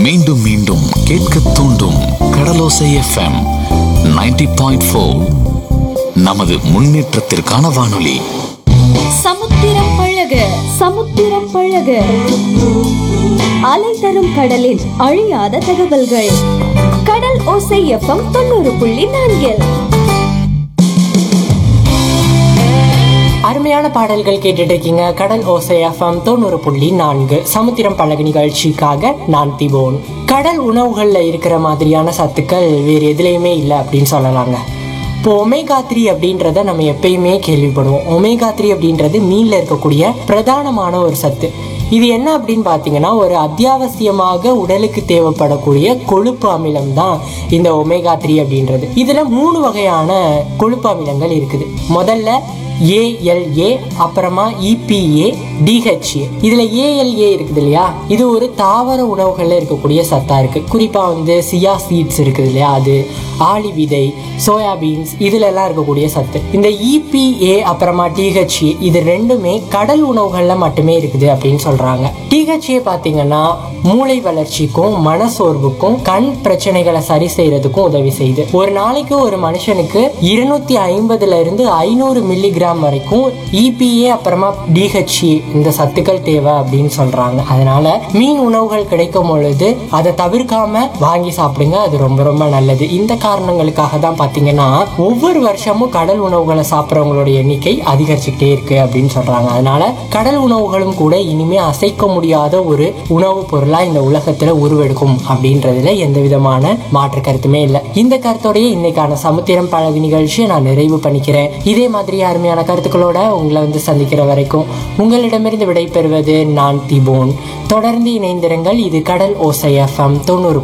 மீண்டும் மீண்டும் கேட்க தூண்டும் கடலோசை எஃப்எம் 90.4 பாயிண்ட் நமது முன்னேற்றத்திற்கான வானொலி சமுத்திரம் பழக சமுத்திரம் பழக அலை தரும் கடலின் அழியாத தகவல்கள் கடல் ஓசை எஃப்எம் தொண்ணூறு புள்ளி நான்கில் அருமையான பாடல்கள் கேட்டுட்டு இருக்கீங்க கடல் ஓசை எஃப்எம் தொண்ணூறு புள்ளி நான்கு சமுத்திரம் பழகு நிகழ்ச்சிக்காக நான் திபோன் கடல் உணவுகள்ல இருக்கிற மாதிரியான சத்துக்கள் வேறு எதுலேயுமே இல்லை அப்படின்னு சொல்லலாங்க இப்போ ஒமேகா த்ரீ அப்படின்றத நம்ம எப்பயுமே கேள்விப்படுவோம் ஒமேகா த்ரீ அப்படின்றது மீன்ல இருக்கக்கூடிய பிரதானமான ஒரு சத்து இது என்ன அப்படின்னு பார்த்தீங்கன்னா ஒரு அத்தியாவசியமாக உடலுக்கு தேவைப்படக்கூடிய கொழுப்பு அமிலம் தான் இந்த ஒமேகா த்ரீ அப்படின்றது இதுல மூணு வகையான கொழுப்பு அமிலங்கள் இருக்குது முதல்ல ஏஎல்ஏ அப்புறமா இபிஏ டிஹெச்ஏ இதுல ஏஎல்ஏ இருக்குது இல்லையா இது ஒரு தாவர உணவுகள்ல இருக்கக்கூடிய சத்தா இருக்கு குறிப்பா வந்து சியா சீட்ஸ் இருக்குது இல்லையா அது ஆளி விதை சோயாபீன்ஸ் இதுல எல்லாம் இருக்கக்கூடிய சத்து இந்த இபிஏ அப்புறமா டிஹெச்ஏ இது ரெண்டுமே கடல் உணவுகள்ல மட்டுமே இருக்குது அப்படின்னு சொல்றாங்க டிஹெச்ஏ பாத்தீங்கன்னா மூளை வளர்ச்சிக்கும் மனசோர்வுக்கும் கண் பிரச்சனைகளை சரி செய்யறதுக்கும் உதவி செய்யுது ஒரு நாளைக்கு ஒரு மனுஷனுக்கு இருநூத்தி ஐம்பதுல இருந்து ஐநூறு மில்லிகிராம் வரைக்கும் இபிஏ அப்புறமா டிஹெச்ஏ இந்த சத்துக்கள் தேவை அப்படின்னு சொல்றாங்க அதனால மீன் உணவுகள் கிடைக்கும் பொழுது அதை தவிர்க்காம வாங்கி சாப்பிடுங்க அது ரொம்ப ரொம்ப நல்லது இந்த காரணங்களுக்காக தான் பாத்தீங்கன்னா ஒவ்வொரு வருஷமும் கடல் உணவுகளை சாப்பிட்றவங்களோட எண்ணிக்கை அதிகரிச்சுக்கிட்டே இருக்கு அப்படின்னு சொல்றாங்க அதனால கடல் உணவுகளும் கூட இனிமே அசைக்க முடியாத ஒரு உணவுப் பொருளா இந்த உலகத்துல உருவெடுக்கும் அப்படின்றதுல எந்த விதமான மாற்று கருத்துமே இல்லை இந்த கருத்தோடய இன்னைக்கான சமுத்திரம் பழகு நிகழ்ச்சியை நான் நிறைவு பண்ணிக்கிறேன் இதே மாதிரி அருமையான கருத்துக்களோட உங்களை வந்து சந்திக்கிற வரைக்கும் உங்களிடமிருந்து விடைபெறுவது நான் திபோன் தொடர்ந்து இணைந்திருங்கள் இது கடல் ஓசை எஃப்எம் தொண்ணூறு